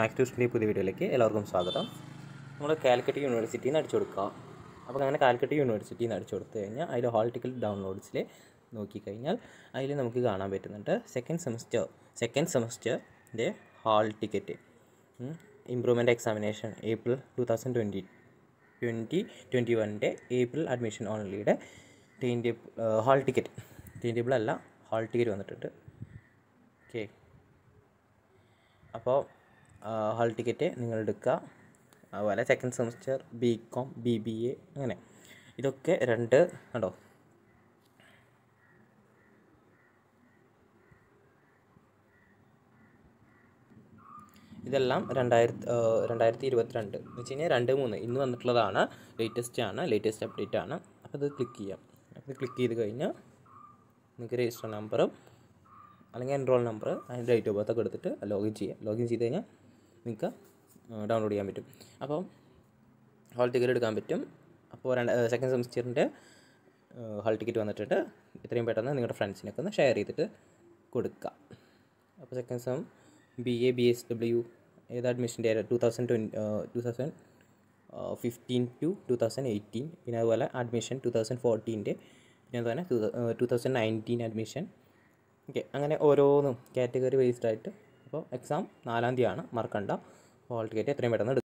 max ട്യൂഷൻ്റെ പുതിയ വീഡിയോയിലേക്ക് എല്ലാവർക്കും സ്വാഗതം നമ്മൾ കാലിക്കറ്റ് യൂണിവേഴ്സിറ്റിയിൽ നിന്ന് അടിച്ചു കൊടുക്കുക അപ്പോൾ അങ്ങനെ കാലിക്കറ്റ് യൂണിവേഴ്സിറ്റിയിൽ നിന്ന് അടിച്ചു കൊടുത്തു കഴിഞ്ഞാൽ അതിൽ ഹാൾ ടിക്കറ്റ് ഡൗൺലോഡ്സിൽ നോക്കിക്കഴിഞ്ഞാൽ അതിൽ നമുക്ക് കാണാൻ പറ്റുന്നുണ്ട് സെക്കൻഡ് സെമസ്റ്റർ സെക്കൻഡ് സെമസ്റ്ററിൻ്റെ hall ticket improvement examination April two thousand twenty twenty twenty വണ്ണിൻ്റെ ഏപ്രിൽ അഡ്മിഷൻ ഓൺലിയുടെ time table hall ticket time table അല്ല ഹാൾ ടിക്കറ്റ് വന്നിട്ടുണ്ട് ഓക്കെ അപ്പോൾ ഹാൾ ടിക്കറ്റ് നിങ്ങൾ എടുക്കുക അതുപോലെ second semester B com B B A അങ്ങനെ ഇതൊക്കെ രണ്ട് കണ്ടോ ഇതെല്ലാം രണ്ടായിരത്തി രണ്ടായിരത്തി ഇരുപത്തിരണ്ട് എന്ന് വെച്ച് കഴിഞ്ഞാൽ രണ്ട് മൂന്ന് ഇന്ന് വന്നിട്ടുള്ളതാണ് ലേറ്റസ്റ്റ് ആണ് ലേറ്റസ്റ്റ് അപ്ഡേറ്റ് ആണ് അപ്പോൾ ഇത് ക്ലിക്ക് ചെയ്യാം അപ്പോൾ ക്ലിക്ക് ചെയ്ത് കഴിഞ്ഞാൽ നിങ്ങൾക്ക് രജിസ്റ്റർ നമ്പറും അല്ലെങ്കിൽ എൻറോൾ നമ്പർ അതിൻ്റെ ഡേറ്റ് ഓഫ് ബർത്ത് ഒക്കെ എടുത്തിട്ട് ലോഗിൻ ചെയ്യുക ലോഗിൻ ചെയ്ത് കഴിഞ്ഞാൽ നിങ്ങൾക്ക് ഡൗൺലോഡ് ചെയ്യാൻ പറ്റും അപ്പം ഹാൾ ടിക്കറ്റ് എടുക്കാൻ പറ്റും അപ്പോൾ രണ്ട് സെക്കൻഡ് സെമിസ്റ്ററിൻ്റെ ഹാൾ ടിക്കറ്റ് വന്നിട്ടുണ്ട് എത്രയും പെട്ടെന്ന് നിങ്ങളുടെ ഫ്രണ്ട്സിനൊക്കെ ഒന്ന് ഷെയർ ചെയ്തിട്ട് കൊടുക്കുക അപ്പോൾ second sem B A B S W ഏത് അഡ്മിഷൻ്റെ two thousand twenty two thousand fifteen two two thousand eighteen പിന്നെ അതുപോലെ അഡ്മിഷൻ ടു തൗസൻഡ് ഫോർട്ടീൻ്റെ പിന്നെ അതുപോലെ two thousand nineteen admission okay അങ്ങനെ ഓരോന്നും കാറ്റഗറി ബേസ്ഡ് ആയിട്ട് അപ്പോൾ എക്സാം നാലാം തീയതിയാണ് മറക്കണ്ട ഹാൾ ടിക്കറ്റ് എത്രയും പെട്ടെന്ന് എടുക്കുക